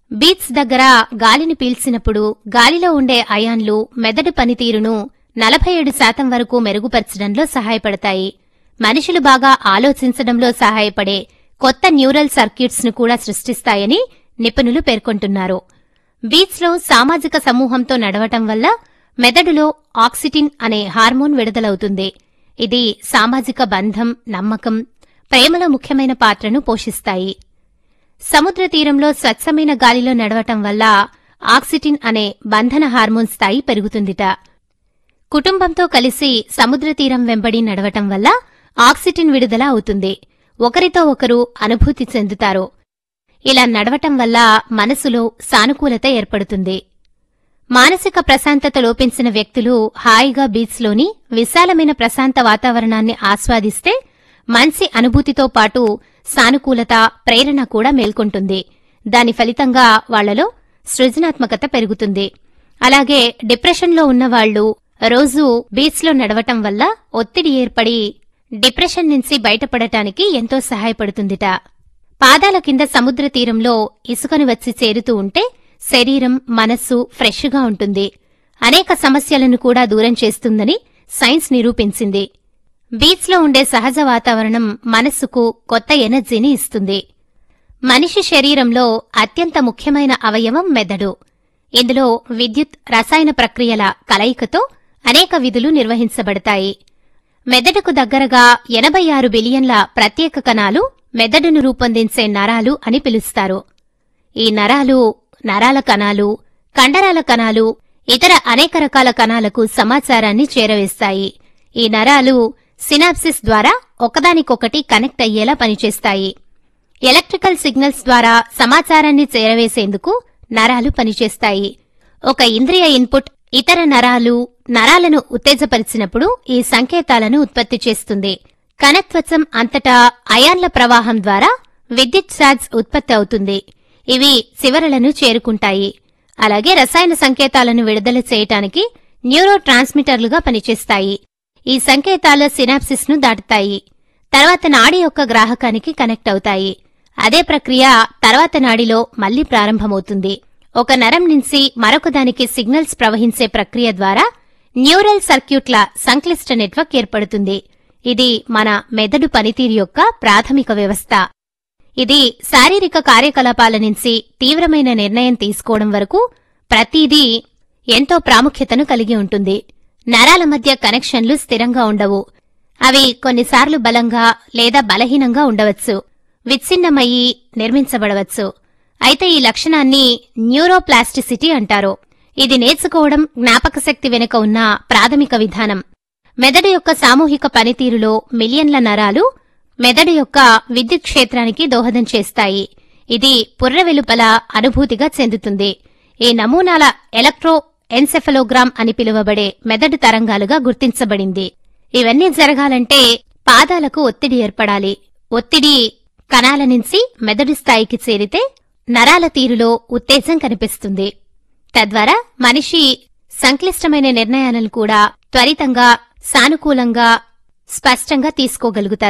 beats దగ్గర గాలిని పీల్చినప్పుడు గాలిలో ఉండే అయాన్లు మెదడు పనితీరును నలభై ఏడు శాతం వరకు మెరుగుపరచడంలో సహాయపడతాయి మనుషులు బాగా ఆలోచించడంలో సహాయపడే కొత్త న్యూరల్ సర్క్యూట్స్ ను కూడా సృష్టిస్తాయని నిపుణులు పేర్కొంటున్నారు బీచ్లో సామాజిక సమూహంతో నడవటం వల్ల మెదడులో ఆక్సిటిన్ అనే హార్మోన్ విడుదలవుతుంది ఇది సామాజిక బంధం నమ్మకం ప్రేమలో ముఖ్యమైన పాత్రను పోషిస్తాయి సముద్ర తీరంలో స్వచ్ఛమైన గాలిలో నడవటం వల్ల ఆక్సిటిన్ అనే బంధన హార్మోన్ స్థాయి పెరుగుతుందిట కుటుంబంతో కలిసి సముద్ర తీరం వెంబడి నడవటం వల్ల ఆక్సిటిన్ విడుదల అవుతుంది ఒకరితో ఒకరు అనుభూతి చెందుతారు ఇలా నడవటం వల్ల మనసులో సానుకూలత ఏర్పడుతుంది మానసిక ప్రశాంతత లోపించిన వ్యక్తులు హాయిగా బీచ్లోని విశాలమైన ప్రశాంత వాతావరణాన్ని ఆస్వాదిస్తే మంచి అనుభూతితో పాటు సానుకూలత ప్రేరణ కూడా మేల్కొంటుంది దాని ఫలితంగా వాళ్లలో సృజనాత్మకత పెరుగుతుంది అలాగే డిప్రెషన్లో ఉన్నవాళ్లు రోజూ బీచ్లో నడవటం వల్ల ఒత్తిడి ఏర్పడి డిప్రెషన్ నుంచి బయటపడటానికి ఎంతో సహాయపడుతుందిట పాదాల కింద సముద్ర తీరంలో ఇసుకను వచ్చి చేరుతూ ఉంటే శరీరం మనస్సు ఫ్రెష్గా ఉంటుంది అనేక సమస్యలను కూడా దూరం చేస్తుందని సైన్స్ నిరూపించింది బీచ్లో ఉండే సహజ వాతావరణం మనస్సుకు కొత్త ఎనర్జీని ఇస్తుంది మనిషి శరీరంలో అత్యంత ముఖ్యమైన అవయవం మెదడు ఇందులో విద్యుత్ రసాయన ప్రక్రియల కలయికతో అనేక విధులు నిర్వహించబడతాయి మెదడుకు దగ్గరగా ఎనభై ఆరు బిలియన్ల ప్రత్యేక కణాలు మెదడును రూపొందించే నరాలు అని పిలుస్తారు ఈ నరాలు నరాల కణాలు కండరాల కణాలు ఇతర అనేక రకాల కణాలకు సమాచారాన్ని చేరవేస్తాయి ఈ నరాలు సినాప్సిస్ ద్వారా ఒకదానికొకటి కనెక్ట్ అయ్యేలా పనిచేస్తాయి ఎలక్ట్రికల్ సిగ్నల్స్ ద్వారా సమాచారాన్ని చేరవేసేందుకు నరాలు పనిచేస్తాయి ఒక ఇంద్రియ ఇన్పుట్ ఇతర నరాలు నరాలను ఉత్తేజపరిచినప్పుడు ఈ సంకేతాలను ఉత్పత్తి చేస్తుంది కణత్వచం అంతటా అయాన్ల ప్రవాహం ద్వారా విద్యుత్ ఛార్జ్ ఉత్పత్తి అవుతుంది ఇవి చివరలను చేరుకుంటాయి అలాగే రసాయన సంకేతాలను విడుదల చేయటానికి న్యూరో ట్రాన్స్మిటర్లుగా పనిచేస్తాయి ఈ సంకేతాలు సినాప్సిస్ ను దాటుతాయి తర్వాత నాడి యొక్క గ్రాహకానికి కనెక్ట్ అవుతాయి అదే ప్రక్రియ తర్వాత నాడిలో మళ్లీ ప్రారంభమవుతుంది ఒక నరం నుంచి మరొక దానికి సిగ్నల్స్ ప్రవహించే ప్రక్రియ ద్వారా న్యూరల్ సర్క్యూట్ల సంక్లిష్ట నెట్వర్క్ ఏర్పడుతుంది ఇది మన మెదడు పనితీరు యొక్క ప్రాథమిక వ్యవస్థ ఇది శారీరక కార్యకలాపాల నుంచి తీవ్రమైన నిర్ణయం తీసుకోవడం వరకు ప్రతిదీ ఎంతో ప్రాముఖ్యతను కలిగి ఉంటుంది నరాల మధ్య కనెక్షన్లు స్థిరంగా ఉండవు అవి కొన్నిసార్లు బలంగా లేదా బలహీనంగా ఉండవచ్చు విచ్ఛిన్నమయ్యి నిర్మించబడవచ్చు అయితే ఈ లక్షణాన్ని న్యూరోప్లాస్టిసిటీ అంటారు ఇది నేర్చుకోవడం జ్ఞాపకశక్తి వెనుక ఉన్న ప్రాథమిక విధానం మెదడు యొక్క సామూహిక పనితీరులో మిలియన్ల నరాలు మెదడు యొక్క విద్యుత్ క్షేత్రానికి దోహదం చేస్తాయి ఇది పుర్ర వెలుపల అనుభూతిగా చెందుతుంది ఈ నమూనాల ఎలక్ట్రో ఎన్సెఫలోగ్రామ్ అని పిలువబడే మెదడు తరంగాలుగా గుర్తించబడింది ఇవన్నీ జరగాలంటే పాదాలకు ఒత్తిడి ఏర్పడాలి ఒత్తిడి కణాల నుంచి మెదడు స్థాయికి చేరితే నరాల తీరులో ఉత్తేజం కనిపిస్తుంది తద్వారా మనిషి సంక్లిష్టమైన నిర్ణయాలను కూడా త్వరితంగా సానుకూలంగా స్పష్టంగా తీసుకోగలుగుతారు